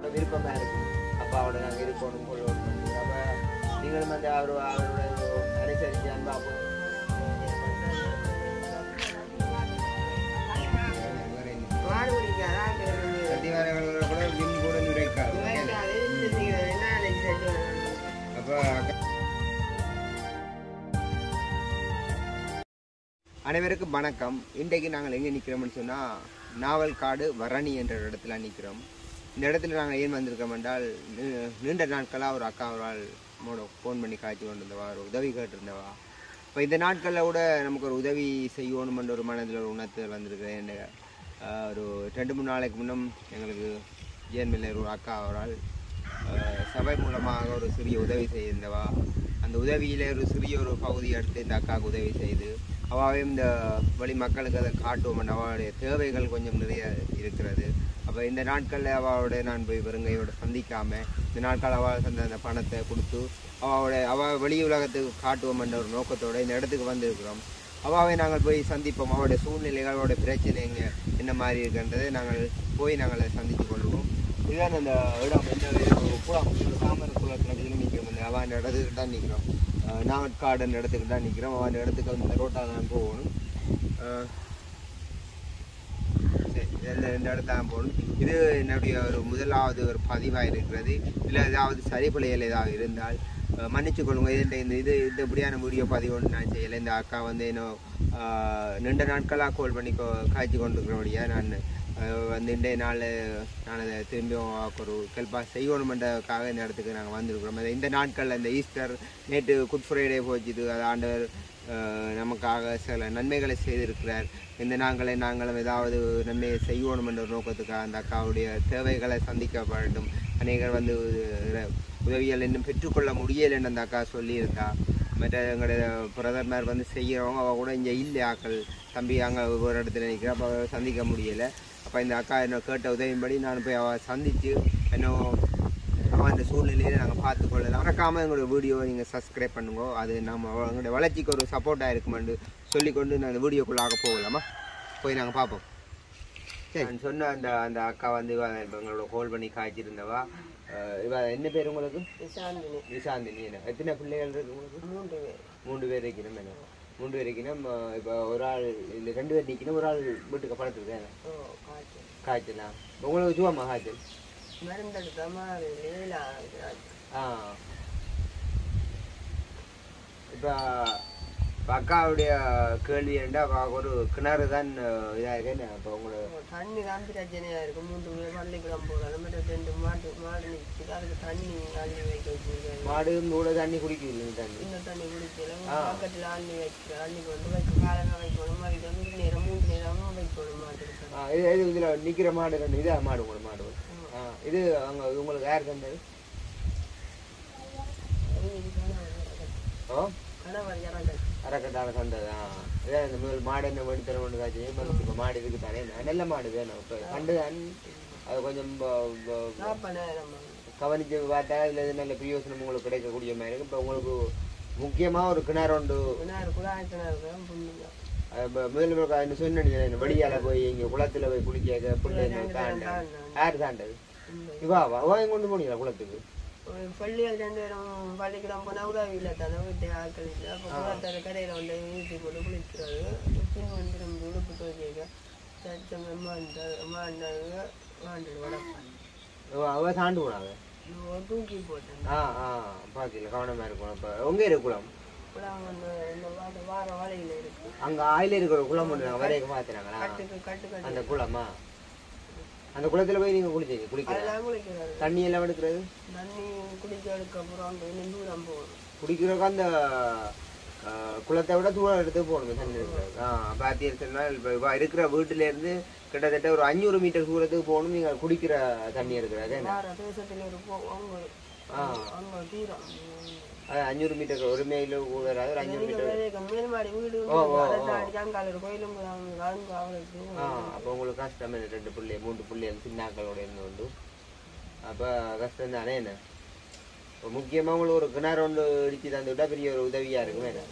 ஒரு விருப்பமா இருக்கு அப்பாவோட நாங்கள் இருக்கணும் கொள்ளணும் அப்ப நீங்களும் வந்து அவர் அவரோட அனுசரிச்சு அன்பா போகணும் மாடு பிடிக்காதா கட்டிவாரங்களோட கூட விம் கூட நுழைக்காது என்ன அன்னைக்கு செஞ்சு அப்போ அனைவருக்கும் வணக்கம் இன்றைக்கு நாங்கள் எங்கே நிற்கிறோம்னு சொன்னால் நாவல் காடு வரணி என்ற ஒரு இடத்துல நிற்கிறோம் இந்த இடத்துல நாங்கள் ஏன் வந்திருக்கோம் என்றால் நீ- நீண்ட நாட்களாக ஒரு அக்கா அவரால் மோட ஃபோன் பண்ணி காய்ச்சி கொண்டு இருந்தவா ஒரு உதவி கேட்டிருந்தவா இப்போ இந்த நாட்களில் கூட நமக்கு ஒரு உதவி செய்யணுமென்ற ஒரு மனதில் ஒரு உணர்த்துதல் வந்திருக்கிறேன் என்ன, ஆஹ், ஒரு ரெண்டு மூணு நாளைக்கு முன்னம் எங்களுக்கு ஜேன்மில்லர் ஒரு அக்கா அவரால் ஆஹ், சபை மூலமாக ஒரு சிறிய உதவி செய்திருந்தவா அந்த உதவியிலே ஒரு சிறிய ஒரு பகுதி எடுத்து இந்த அக்காவுக்கு உதவி செய்து அவாவையும் இந்த வழி மக்களுக்கு அதை காட்டுவோம் அவளுடைய தேவைகள் கொஞ்சம் நிறைய இருக்கிறது அப்போ இந்த நாட்களில் அவளோட நான் போய் வெறுங்கையோட சந்திக்காமல் இந்த நாட்கள் அவள் தந்த அந்த பணத்தை கொடுத்து அவளோட அவள் வெளி உலகத்துக்கு காட்டுவோம் என்ற ஒரு நோக்கத்தோடு இந்த இடத்துக்கு வந்திருக்கிறோம் அவாவை நாங்கள் போய் சந்திப்போம் அவருடைய சூழ்நிலைகள் அவருடைய பிரச்சனை எங்கே என்ன மாதிரி இருக்குன்றதை நாங்கள் போய் நாங்கள் அதை சந்தித்து கொள்வோம் இதுதான் அந்த இடம் எந்த ஒரு குளம் ஒரு தாமரை குளத்தில் நிற்கிறோம் அந்த அவன் இடத்துக்கு தான் நிற்கிறோம் நாமட்காடு இடத்துக்கு தான் நிற்கிறோம் அவன் இடத்துக்கு அந்த ரோட்டாக தான் போகணும் அஹ் சரி இந்த இந்த இடத்துல தான் போகணும் இது என்னுடைய ஒரு முதலாவது ஒரு பதிவாக இருக்கிறது இல்லை ஏதாவது சரிபிழைகள் ஏதாவது இருந்தால் அஹ், மன்னிச்சு கொள்ளுங்க இது இந்த இது இந்த இப்படியான வீடியோ பதிவு ஒன்று நான் செய்யலை இந்த அக்கா வந்து இன்னும் அஹ், நீண்ட நாட்களாக கால் பண்ணி கோ- காய்ச்சி கொண்டிருக்கிறபடியா நான் அஹ், வந்து இன்றைய நாள் நான் அதை திரும்பியும் ஒரு கெல்பா செய்யணுமென்றதுக்காக இந்த இடத்துக்கு நாங்கள் வந்திருக்கிறோம் அது இந்த நாட்களில் இந்த ஈஸ்டர் நேற்று குட் ஃப்ரைடே போச்சுது அது ஆண்டவர் அஹ், நமக்காக சில நன்மைகளை செய்திருக்கிறார் இந்த நாங்களை நாங்களும் ஏதாவது நன்மையை செய்யணும் என்ற ஒரு நோக்கத்துக்காக அந்த அக்காவுடைய தேவைகளை சந்திக்க வேண்டும் அநேகர் வந்து உ- உதவிகள் இன்னும் பெற்றுக்கொள்ள முடியலைன்னு அந்த அக்கா சொல்லியிருந்தா மற்ற எங்களுடைய பிரதமர் வந்து செய்கிறவங்க அவ கூட இங்கே இல்லை ஆக்கள் தம்பி அங்கே ஒரு இடத்துல நிற்கிறா அப்போ அவ சந்திக்க முடியலை அப்போ இந்த அக்கா என்ன கேட்ட உதவியின்படி நான் போய் அவள் சந்தித்து இன்னும் அவன் அந்த சூழ்நிலையை நாங்கள் பார்த்து கொள்ளலாம் மறக்காமல் எங்களோட வீடியோவை நீங்கள் சப்ஸ்கிரைப் பண்ணுங்க அது நம்ம எங்களுடைய வளர்ச்சிக்கு ஒரு சப்போர்ட்டாக இருக்குமென்று சொல்லிக்கொண்டு நான் அந்த வீடியோக்குள்ளாக போகலாமா போய் நாங்கள் பார்ப்போம் சரி நான் சொன்ன அந்த அந்த அக்கா வந்து இவ இப்ப எங்களோட கால் பண்ணி காய்ச்சிருந்தவா அஹ் இவ என்ன பேர் உங்களுக்கு சாந்தினி நிசாந்தினி என்ன எத்தனை பிள்ளைகள் இருக்கு உங்களுக்கு மூன்று பேர் மூன்று பேர் இருக்கணும் என்ன மூன்று பேர் இருக்கணும் இப்போ ஒரு ஆள் இல்லை ரெண்டு பேர் நிற்கணும் ஒரு ஆள் வீட்டுக்கு படுத்துருக்கு ஓ காய்ச்சல் காய்ச்சலா உங்களுக்கு சுவாமா காய்ச்சல் மருந்தெடுத்த மாதிரி லீலா ஆ இப்போ அக்காவுடைய கேள்வி என்ன ஒரு கிணறு தான் இதாக இருக்கேன்னு இப்போ உங்களுக்கு தண்ணி தான் பிரச்சனையா இருக்கு மூன்று பேர் பள்ளிக்கூடம் போகிறாங்க மற்ற ரெண்டு மாட்டு மாடு நிற்குது அதுக்கு தண்ணி அள்ளி வைக்க வச்சிருக்காங்க மாடு கூட தண்ணி குடிக்குது தண்ணி இந்த தண்ணி குடிக்கல ஆ. பக்கத்தில் அள்ளி வைக்க அள்ளி கொண்டு வைக்க காலங்க வைக்கணும் மாதிரி வந்து நேரம் மூன்று நேரமும் வைக்கணும் மாட்டுக்கு ஆ, இது இது இதில் நிற்கிற மாடு ரெண்டு இதா மாடு உங்களோட மாடு ஆ இது அங்கே உங்களுக்கு யார் தந்தது ஓ கணவர் இறங்க அறக்கட்டால தந்தது ஆ இதான் இந்த முதல் மாடு என்ன வேணும் தர வேணும் காய்ச்சி இப்போ மாடு இதுக்கு தானே நல்ல மாடு வேணும் இப்போ கண்டு தான் அது கொஞ்சம் ப- ப- நாற்பது நேரம் கவனிச்சு பார்த்தா இல்லை இது நல்ல பிரயோசனம் உங்களுக்கு கிடைக்கக்கூடிய மாதிரி இருக்கு இப்போ உங்களுக்கு முக்கியமாக ஒரு கிணறு உண்டு கிணறு கூட கிணறு தான் புண்ணிங்க அது இப்ப முதல்ல என்ன சொன்னீங்க வெளியால போய் இங்கே குளத்துல போய் குளிக்க பிள்ளை தாண்ட யார் தாண்டது இவா வா கொண்டு போனீங்களா குளத்துக்கு பள்ளிகள் ரெண்டு பேரும் பள்ளிக்கூடம் போனால் உதவியில் தானே வீட்டு ஆட்கள் இல்லை அப்போ குளத்தர கடையில் வந்து வீட்டு போட்டு குளிக்கிறது பின் வந்து நம்ம உடுப்பு துவைக்க சச்சம் மாண்ட மாண்டாங்க மாண்டு வளர்ப்பாங்க இவ அவ தாண்டு போனாங்க நான் தூக்கி போட்டேன் ஆ ஆ பாக்கல கவனமா இருக்கணும் இப்போ உங்க இருக்கு குளம் குளம் வந்து இந்த வார வார வலையில் இருக்கு அங்க ஆயில இருக்கிற குளம் ஒன்று நாங்கள் வரைக்கும் பார்த்துனாங்களா கட்டுக்கு கட்டு கட்டு அந்த குளமா அந்த குளத்துல போய் நீங்க குளிச்சீங்க குளிக்கிற அதெல்லாம் குளிக்கிறாரு தண்ணி எல்லாம் எடுக்கிறது தண்ணி குடிக்கிறதுக்கு அப்புறம் அங்கே இன்னும் தூரம் போகணும் குடிக்கிறதுக்கு அந்த ஆ, குளத்தை விட தூரம் எடுத்து போகணுமே தண்ணி எடுக்கிறது ஆ பார்த்தீங்கன்னு சொன்னால் இப்போ இப்போ இருக்கிற வீட்டுல இருந்து கிட்டத்தட்ட ஒரு அஞ்சூறு மீட்டர் தூரத்துக்கு போகணும் நீங்க குடிக்கிற தண்ணி எடுக்கிறது என்ன வேற தேசத்தில் இருப்போம் அவங்க ஆ அங்கே தூரம் அது அஞ்சூறு மீட்டர் ஒரு மைல் வராது ஒரு அஞ்சூறு மீட்டர் மேல்மாடி வீடு ஓ, ஓ, ஓ. ஜாங்கால ஒரு கோயிலும் அங்கே அவளுக்கு ஆ அப்போ உங்களுக்கு கஷ்டம் இல்லை ரெண்டு பிள்ளை மூன்று பிள்ளை சின்னாக்களோட இருந்து உண்டு அப்போ கஷ்டம் தானே என்ன இப்போ முக்கியமாக உங்களுக்கு ஒரு கிணறு ஒன்று இடிச்சு தந்து விட்டா பெரிய ஒரு உதவியாக இருக்கும் என்ன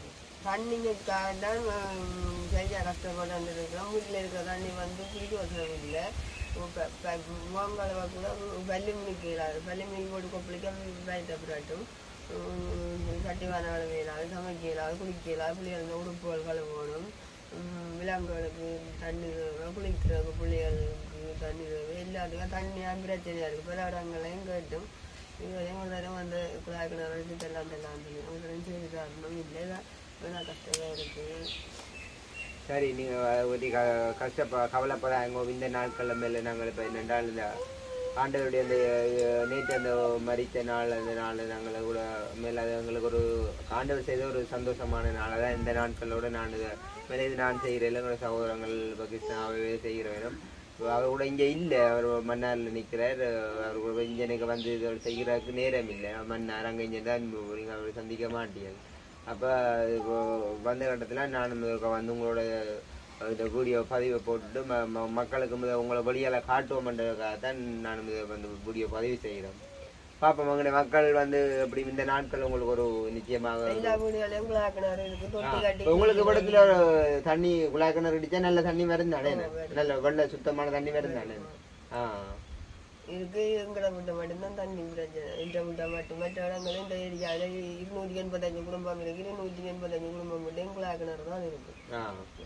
தண்ணிக்காக தான் சரியாக கஷ்டப்பட்டு வந்துருக்கிறோம் வீட்டில் இருக்கிற தண்ணி வந்து குடிக்க வசதி இல்லை முகங்களவை கூட வள்ளி மினிக்கிறாரு வள்ளி மினிக்கு போட்டு கொப்பளிக்க வயிற்று அப்புறாட்டும் கட்டிவான வேலாது சமைக்கலாது குளிக்கலாது பிள்ளைகள் உடுப்புகள் கழுவணும் உம் விலங்குகளுக்கு தண்ணி தேவை குளிக்கிறதுக்கு பிள்ளைகளுக்கு தண்ணி தேவை எல்லாத்துக்கும் தண்ணியாக பிரச்சனையாக இருக்குது பல இடங்களையும் கேட்டும் இது எங்கள் நேரம் வந்து குழாய் கிணறு இதெல்லாம் தெல்லாம் சொல்லி அவங்க செய்து தரணும் இல்லை வேணா கஷ்டமாக இருக்குது சரி நீங்க ஒரு க கஷ்டப்ப கவலைப்படாங்க இந்த நாட்கள்ல மேல நாங்கள் இப்போ என்னென்றால் இந்த ஆண்டவருடைய அந்த அஹ், நேற்று அந்த மறித்த நாள் அந்த நாள் நாங்கள் கூட மேல அது எங்களுக்கு ஒரு ஆண்டவர் செய்த ஒரு சந்தோஷமான நாள் தான் இந்த நாட்களோட நான் இதை மேலே இது நான் செய்கிறேன் எங்களோட சகோதரங்கள் பகிஷ்டாவே செய்கிற வேணும் அவர் கூட இங்கே இல்லை அவர் மன்னாரில் நிற்கிறார் அவர் கூட இங்கே எனக்கு வந்து இதை செய்கிறதுக்கு நேரம் இல்லை மன்னார் அங்கே இங்கே தான் நீங்கள் அவரை சந்திக்க மாட்டீங்க அப்போ வந்த கட்டத்தில் நான் இதுக்கு வந்து உங்களோட இந்த வீடியோ பதிவை போட்டுட்டு ம ம- மக்களுக்கு முத உங்களை வழியால் காட்டுவோம்ன்றதுக்காக தான் நான் இதை வந்து வீடியோ பதிவு செய்கிறேன் பார்ப்போம் உங்களுடைய மக்கள் வந்து எப்படி இந்த நாட்கள் உங்களுக்கு ஒரு நிச்சயமாக எல்லா வீடுகளையும் குழாய் கிணறு இருக்குது தொட்டி ஆ, கட்டி இப்ப உங்களுக்கு படத்துல ஒரு தண்ணி குழாய் கிணறு அடிச்சா நல்ல தண்ணி மருந்தானே நல்ல வெள்ள சுத்தமான தண்ணி மருந்தானே ஆ இருக்கு எங்களை விட்ட மட்டும்தான் தண்ணி பிரச்சனை இந்த விட்ட மட்டும் மற்ற இடங்களும் இந்த ஏரியாவில் இருநூற்றி எண்பத்தஞ்சு குடும்பம் இருக்கு இருநூற்றி எண்பத்தஞ்சு குடும்பம் மட்டும் குழாய் கிணறு தான் இருக்கு ஆ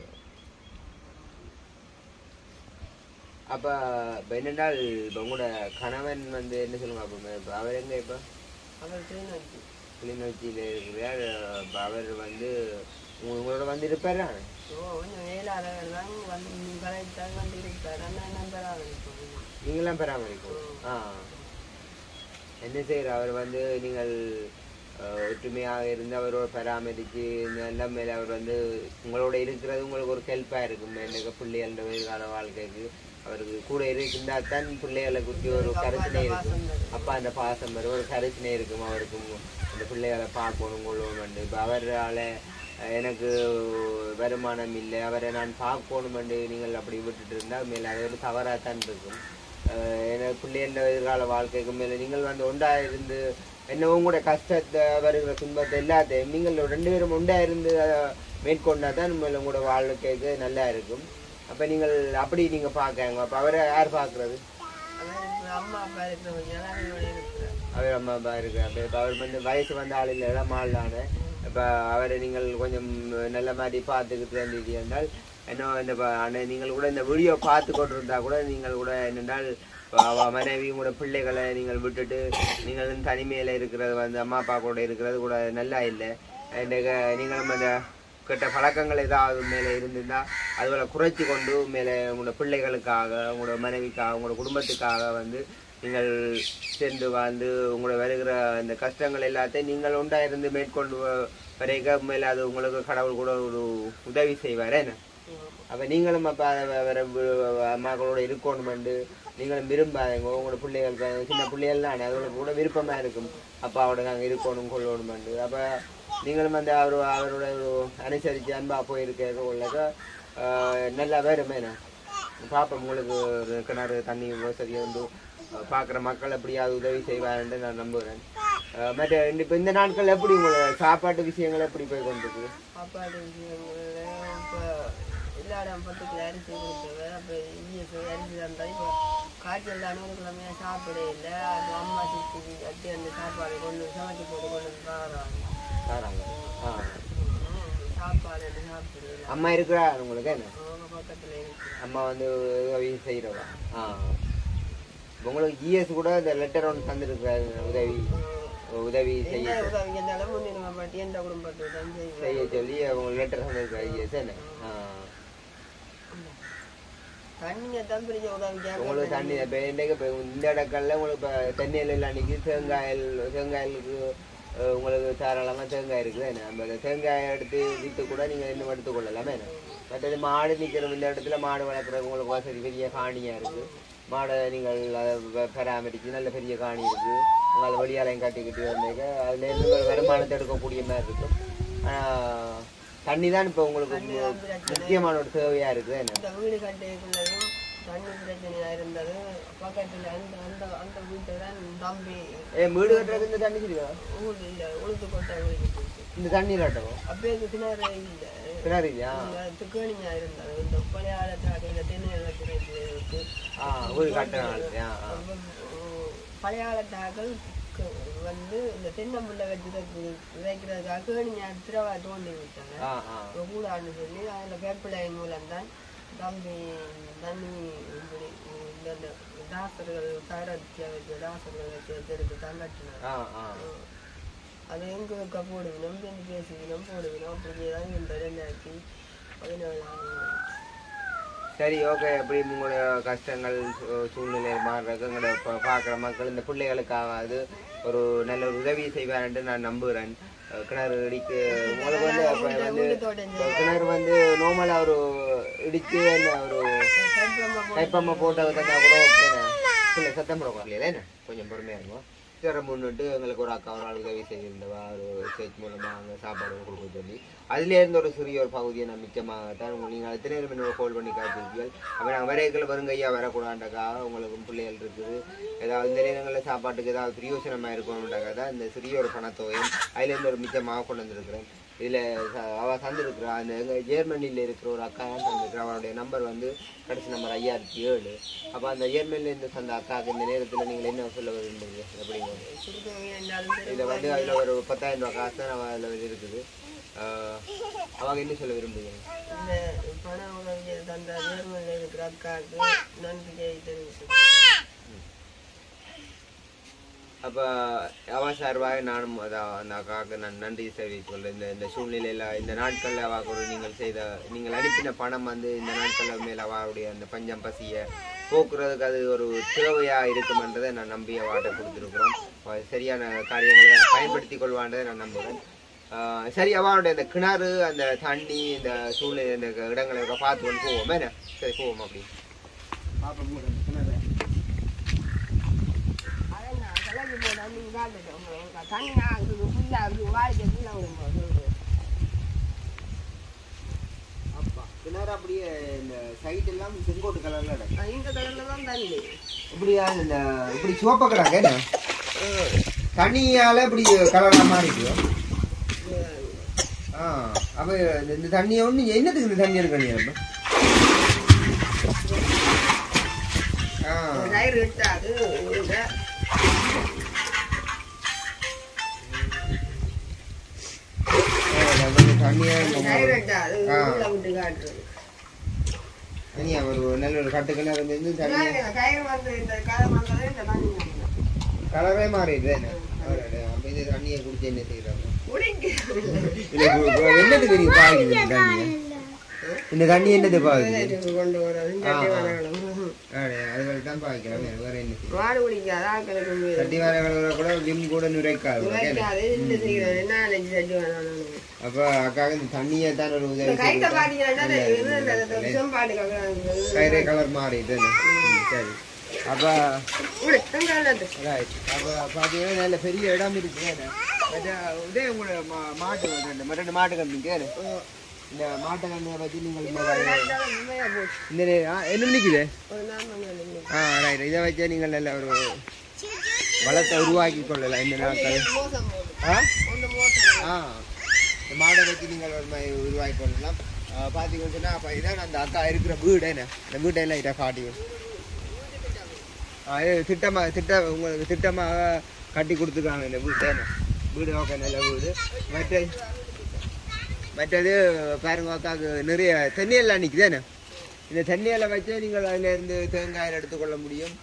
அப்ப இப்ப என்னென்றால் இப்ப உங்களோட கணவன் வந்து என்ன சொல்லுங்க அப்ப இப்ப அவர் எங்க இப்ப அவர் கிளிநொச்சி கிளிநொச்சியில இருக்கிறார் அப்ப அவர் வந்து உங்க- உங்களோட வந்து இருப்பாரா ஓ கொஞ்சம் வேளாளர் தான் வந்து கலைத்தான் வந்து இருக்கார் ஆனால் என்ன பராமரிப்போம் நீங்களாம் பராமரிக்கும் ஆ என்ன செய்யற அவர் வந்து நீங்கள் அஹ், ஒற்றுமையாக இருந்து அவரோட பராமரித்து நல்ல மேலே அவர் வந்து உங்களோட இருக்கிறது உங்களுக்கு ஒரு ஹெல்ப்பாக இருக்கும் எனக்கு பிள்ளைகளோட எதிர்கால வாழ்க்கைக்கு அவருக்கு கூட இருந்தா தான் பிள்ளைகளை குறித்து ஒரு கருத்தினை இருக்கும் அப்பா அந்த பாசம் வரும் ஒரு கருத்தினை இருக்கும் அவருக்கும் அந்த பிள்ளைகளை பார்க்கணும் கொள்ளணும் இப்போ அவரால் எனக்கு வருமானம் இல்லை அவரை நான் பார்க்கணுமென்று நீங்கள் அப்படி விட்டுட்டு இருந்தால் மேலே அது ஒரு தவறாக தான் இருக்கும் அஹ் எனக்கு பிள்ளைகள எதிர்கால வாழ்க்கைக்கு மேலே நீங்கள் வந்து ஒன்றா இருந்து என்ன உங்களோட கஷ்டத்தை வருகிற துன்பத்தை எல்லாத்தையும் நீங்கள் ரெண்டு பேரும் ஒன்றா இருந்து அதை மேற்கொண்டா தான் மேலே உங்களோட வாழ்க்கைக்கு நல்லா இருக்கும் அப்போ நீங்கள் அப்படி நீங்கள் பார்க்கங்க அப்போ அவரை யார் பார்க்குறது அவர் இப்ப அம்மா அப்பா இருக்கிறவங்க அவங்களோட இருக்கிறார் அவர் அம்மா அப்பா இருக்கு அப்போ இப்போ அவர் வந்து வயசு வந்த ஆள் இல்லை இடம் ஆள் தானே இப்போ அவரை நீங்கள் கொஞ்சம் நல்ல மாதிரி பார்த்துக்கிட்டு இருந்தீங்க என்றால் என்ன இந்த ப- அண்ணே, நீங்கள் கூட இந்த வீடியோ பார்த்து கொண்டிருந்தா கூட நீங்கள் கூட என்னென்றால் அவ மனைவி கூட பிள்ளைகளை நீங்கள் விட்டுட்டு நீங்கள் தனிமையில் இருக்கிறது வந்து அம்மா அப்பா கூட இருக்கிறது கூட நல்லா இல்லை இன்றைக்கு நீங்களும் அந்த கெட்ட பழக்கங்கள் ஏதாவது மேலே இருந்திருந்தா அதுகளை குறைச்சி கொண்டு மேலே உங்களோட பிள்ளைகளுக்காக உங்களோட மனைவிக்காக உங்களோட குடும்பத்துக்காக வந்து நீங்கள் சேர்ந்து வாழ்ந்து உங்களோட வருகிற இந்த கஷ்டங்கள் எல்லாத்தையும் நீங்கள் ஒன்றா இருந்து மேற்கொண்டு வ- வரைக்கும் மேலே அது உங்களுக்கு கடவுள் கூட ஒரு உதவி செய்வார் என்ன அப்போ நீங்களும் அப்போ வேற அம்மாக்களோட இருக்கணுமெண்டு நீங்களும் விரும்பாதீங்க உங்களோட பிள்ளைகள் ப- சின்ன பிள்ளைகள் தானே அதுகளுக்கு கூட விருப்பமாக இருக்கும் அப்பாவோட நாங்கள் இருக்கணும் கொள்ளணுமெண்டு அப்போ நீங்களும் அந்த அவர் அவரோட ஒரு அனுசரித்து அன்பாக போயிருக்க உள்ளத நல்லா வேறுமே பார்ப்போம் உங்களுக்கு ஒரு கிணறு தண்ணி வசதி வந்து பார்க்குற மக்கள் எப்படியாவது உதவி செய்வாருன்னு நான் நம்புகிறேன் அஹ் மற்ற இப்போ இந்த நாட்கள் எப்படி உங்களோட சாப்பாட்டு விஷயங்கள் எப்படி போய் கொண்டிருக்கு சாப்பாடு விஷயங்கள்ல இப்போ எல்லா இடம் பத்துக்குள்ள அரிசி கொடுத்தவ அப்போ இஎஸ் அரிசி தந்தால் இப்போ காய்ச்சல் தானே ஒரு கிழமையாக சாப்பிட இல்லை அது அம்மா சுற்றி கட்டி அந்த சாப்பாடு கொண்டு வந்து சமைச்சு போட்டு கொண்டு வந்து தராங்க தராங்க ஆ சாப்பாடு என்ன சாப்பிடுறது அம்மா இருக்கிறா உங்களுக்கு என்ன அவங்க பக்கத்தில் இருக்கு அம்மா வந்து உதவி செய்கிறவா ஆ இப்ப உங்களுக்கு ஜிஎஸ் கூட இந்த லெட்டர் ஒன்று தந்துருக்குறாரு உதவி உதவி செய்ய என்ன உதவி இருந்தாலும் முன்னுரிமை பட்டி எந்த குடும்பத்துக்கு தான் செய்வேன் செய்ய சொல்லி அவங்க லெட்டர் தந்துருக்காரு ஜிஎஸ் என்ன ஆ தண்ணியை தான் பிரிஞ்ச உதவி உங்களுக்கு தண்ணி இப்போ இன்றைக்கு இப்போ இந்த இடங்கள்ல உங்களுக்கு இப்போ தென்னையில் எல்லாம் அன்றைக்கி தேங்காயில் தேங்காயிலுக்கு அஹ், உங்களுக்கு தாராளமாக தேங்காய் இருக்குது என்ன நம்ம அந்த தேங்காயை எடுத்து விற்று கூட நீங்கள் இன்னும் எடுத்துக்கொள்ளலாமே என்ன மற்றது மாடு நிற்கிற இந்த இடத்துல மாடு வளர்க்குறது உங்களுக்கு வசதி பெரிய காணியாக இருக்குது மாடை நீங்கள் அதை வ- பராமரித்து நல்ல பெரிய காணி இருக்குது உங்கள் வழியாலையும் கட்டிக்கிட்டு வந்தீங்க அதுலேருந்து ஒரு வருமானத்தை எடுக்கக்கூடிய மாதிரி இருக்கும் ஆனால் தண்ணி தான் இப்போ உங்களுக்கு முக்கியமான ஒரு தேவையாக இருக்குது என்ன இந்த வீடு கட்டிக்குள்ளேயும் தண்ணி பிரச்சனையா இருந்தது பக்கத்துல அந்த அந்த அந்த வீட்டை தான் தம்பி ஏ வீடு கட்டுறதுக்கு இந்த தண்ணி சரியா ஊர் இல்லை உளுத்து கொட்டை வீடு இந்த தண்ணி கட்டவும் அப்பயே கிணறு இல்லை கிணறு இல்லையா துக்கணியா இருந்தாரு இந்த பழையாளத்தாக இந்த தென்னை இருக்கு ஆ ஒரு கட்டினாள் ஆ ஆ பழையாளத்தாக்கள் வந்து இந்த தென்னம்பிள்ளை வச்சு விதைக்கிறதுக்காக கேணியா திரவா தோண்டி விட்டாங்க ஆ ஆ இப்போ கூடான்னு சொல்லி அதில் வேப்பிலையின் மூலம்தான் தம்பி தண்ணி இப்படி இந்த இந்த தாசர்கள் சாரத்தியா வச்ச தாசர்கள் வச்சு வச்செடுத்து தான் கட்டினாங்க ஆ ஆ அது எங்க வைக்க போடுவினோம் என்று பேசுவினோம் போடுவினோம் அப்படி தான் இந்த ரெண்டாயிரத்தி பதினேழாம் சரி ஓகே எப்படி உங்களுடைய கஷ்டங்கள் சூ- சூழ்நிலை மாறுறது உங்களை இப்போ பார்க்குற மக்கள் இந்த பிள்ளைகளுக்காவது ஒரு நல்ல ஒரு உதவி செய்வார்ன்ட்டு நான் நம்புகிறேன் அஹ் கிணறு இடிக்கு உங்களுக்கு வந்து அப்போ வந்து இப்போ கிணறு வந்து நார்மலாக ஒரு இடிச்சு அந்த ஒரு கைப்பம்மா போட்ட தந்தா கூட ஓகேண்ணே இல்லை சத்தம் போட வரலையில என்ன கொஞ்சம் பொறுமையாக இருக்கும் சிற முன்னிட்டு எங்களுக்கு ஒரு அக்கா ஒரு ஆள் உதவி செய்திருந்தவா ஒரு சேர்ச் மூலமாக அங்கே சாப்பாடு கொடுக்க சொல்லி அதுலேருந்து ஒரு சிறிய ஒரு பகுதியை நான் மிச்சமாகத்தான் உங்க- நீங்கள் எத்தனை நேரம் என்னோட கால் பண்ணி காய்ச்சிருப்பீர்கள் அப்போ நாங்கள் வரைகள் வருங்கையா வரக்கூடாண்டாக்காக உங்களுக்கு பிள்ளைகள் இருக்குது ஏதாவது இந்த நேரங்களில் சாப்பாட்டுக்கு ஏதாவது பிரயோசனமாக இருக்கணும்டாக்கா தான் இந்த சிறிய ஒரு பணத்தொகையும் அதுலேருந்து ஒரு மிச்சமாக கொண்டு வந்திருக்கிறேன் இதில் அவள் தந்திருக்கிறா அந்த எங்கள் ஜெர்மனியில் இருக்கிற ஒரு அக்கா தான் தந்திருக்கிறா அவருடைய நம்பர் வந்து கடைசி நம்பர் ஐயாயிரத்தி ஏழு அப்போ அந்த ஜெர்மனிலேருந்து தந்த அக்காவுக்கு இந்த நேரத்தில் நீங்கள் என்ன சொல்ல விரும்புறீங்க அப்படிங்கிறது இதில் வந்து அதில் ஒரு பத்தாயிரம் ரூபா காசு தான் அவள் அதில் இருக்குது ஆஹ் அவங்க என்ன சொல்ல விரும்புகிறீங்க இந்த பண உதவியை தந்த ஜெர்மனியில் இருக்கிற அக்காவுக்கு நன்றியை தெரிவித்து அப்போ அவன் சார்பாக நானும் அதான் அந்த அக்காவுக்கு நான் நன்றி தெரிவித்துக்கொள்ள இந்த இந்த சூழ்நிலையில் இந்த நாட்களில் அவாக்கு ஒரு நீங்கள் செய்த நீங்கள் அனுப்பின பணம் வந்து இந்த நாட்களில் மேல் அவருடைய அந்த பஞ்சம் பசியை போக்குறதுக்கு அது ஒரு திறவையாக இருக்குமென்றதை நான் நம்பி அவாட்ட கொடுத்துருக்குறோம் அவ சரியான காரியங்களை பயன்படுத்தி கொள்வான்றதை நான் நம்புகிறேன் ஆஹ் சரி அவனுடைய அந்த கிணறு அந்த தண்ணி இந்த சூழ்நிலை இந்த இடங்களை ഒക്കെ பார்த்து கொண்டு போவோம் என்ன சரி போவோம் அப்படி அதான் நான் கிளம்பி போனால் நீங்கள் காட்டுட்டோம் தண்ணி நான் ஃபுல்லாக இருக்கு வாழ்க்கை ஃபுல்லாக விடும்போது அப்பா கிணறு அப்படியே இந்த சைட் எல்லாம் செங்கோட்டு கலர்ல இருக்கு இந்த கலரில் தான் தண்ணி இப்படியா இந்த இப்படி சிவப்பு கிடக்கு என்ன தண்ணியால இப்படி கலரா மாறிடுவோம் ஆ அப்ப இந்த- இந்த தண்ணியை ஒண்ணு என்னத்துக்கு இந்த தண்ணி எடுக்கணும் அப்ப ஆ டயர் எட்டாது இந்த தண்ணியா டயர் எட்டாது ஆ. உள்ள விட்டு காட்டுறது தண்ணியா ஒரு நல்ல ஒரு கட்டு கிணறு இருந்து தண்ணி டயர் வந்து இந்த காலம் வந்தது இந்த தண்ணி கலரே மாறிடுது என்ன அடடே, அப்ப இந்த தண்ணியை குடிச்சு என்ன செய்யறாங்க குடிக்க இல்ல கு- கு- என்னத்துக்கு நீங்க பாக்குது இந்த தண்ணியை இந்த தண்ணி என்னது பாக்குது கொண்டு வர்றது சட்டி வரங்களும் அடே, அதுகள் தான் பாய்க்கலாம் வேற வேற என்ன செய்யும்? மாடு குடிக்காத ஆக்களுக்கு சட்டி வரகளை கூட விம் கூட நுரைக்காது உனக்கு என்ன? வைக்காது இந்த செய்கிறது என்ன அலைஞ்சு சட்டி வேணாம் அப்ப அக்காவுக்கு இந்த தண்ணியை தான் ஒரு உதவி இந்த கைத்த செய்து பாத்தீங்கன்னா விஷம்பாடு கயிறே கலர் மாறிடுது என்ன? ம், சரி அப்ப கலந்து right. அப்ப பாத்தீங்கன்னா நல்ல பெரிய இடம் இருக்கு என்ன? மற்ற இதே உங்களோட மா- மாட்டு ரெண்டு ரெண்டு மாட்டு கம்பிங்க என்ன? இந்த மாட்டு கண்ணியை பத்தி நீங்கள் இந்த உண்மையா போச்சு இந்த ஆ, என்ன நிக்குது ஒரு நாள் மணி ஆ ரைட் இதை வச்சே நீங்கள் நல்ல ஒரு வளத்தை உருவாக்கி கொள்ளலாம் இந்த நாட்கள் மோசம் போகுது ஆ ஒன்று மோசம் ஆ இந்த மாடை வச்சு நீங்கள் ஒரு மாதிரி உருவாக்கி கொள்ளலாம் பார்த்தீங்கன்னு சொன்னால் அப்போ இதான் அந்த அக்கா இருக்கிற வீடு என்ன இந்த வீட்டெல்லாம் இதை காட்டி ஆ இது திட்டமாக திட்ட உங்களுக்கு திட்டமாக கட்டி கொடுத்துருக்காங்க இந்த வீட்டை என்ன வீடு ஓகே நல்ல வீடு மற்ற மற்றது பாருங்க அக்காவுக்கு நிறைய தென்னையெல்லாம் நிற்குது என்ன இந்த தென்னையில வச்சு நீங்கள் அதிலேருந்து தேங்காயில் எடுத்துக்கொள்ள முடியும்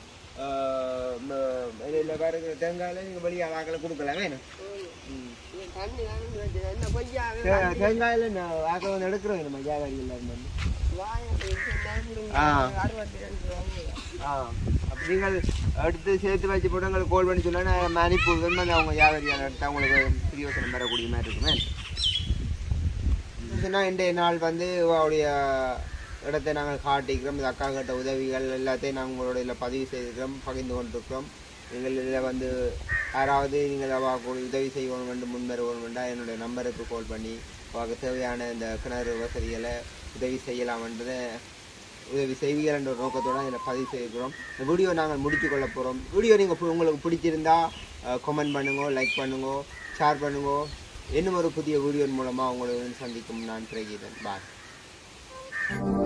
இதில் பாருங்க தேங்காயில் நீங்கள் வெளியே ஆக்களை கொடுக்கலாமே என்ன ம் தண்ணி கலந்து வச்சு என்ன கொய்யாவே தே- தேங்காயில நான் வாக்க வந்து எடுக்கிறோம் நம்ம வியாபாரிகள் இருந்து வாயை ஆ. அறுபத்தி ரெண்டு ரூபாய் ஆ அப்படி நீங்கள் எடுத்து சேர்த்து வச்சு போட்டு உங்களுக்கு கால் பண்ணி சொன்னா நான் அனுப்பி விடுவேன் அவங்க வியாபாரியால் எடுத்து அவங்களுக்கு பிரியோசனம் பெறக்கூடிய மாதிரி இருக்குமே சொன்னால் இன்றைய நாள் வந்து அவருடைய இடத்தை நாங்கள் காட்டிக்கிறோம் இந்த அக்கா கிட்ட உதவிகள் எல்லாத்தையும் நாங்கள் உங்களோட இதில் பதிவு செய்திருக்கிறோம் பகிர்ந்து கொண்டிருக்கிறோம் நீங்கள் இதில் வந்து யாராவது நீங்கள் அவ உதவி செய்யணும் வேண்டும் முன்வரணும் வேண்டாம் என்னுடைய நம்பருக்கு கால் பண்ணி அவருக்கு தேவையான இந்த கிணறு வசதிகளை உதவி செய்யலாம்ன்றதை உதவி செய்வீர்கள் என்ற ஒரு நோக்கத்தோட இதில் பதிவு செய்கிறோம் இந்த வீடியோ நாங்கள் முடித்து கொள்ள போகிறோம் வீடியோ நீங்கள் உங்களுக்கு பிடிச்சிருந்தா கமெண்ட் பண்ணுங்க லைக் பண்ணுங்க ஷேர் பண்ணுங்க இன்னும் ஒரு புதிய வீடியோ மூலமாக உங்களை வந்து சந்திக்கும் நான் பிரகீதன் பாய்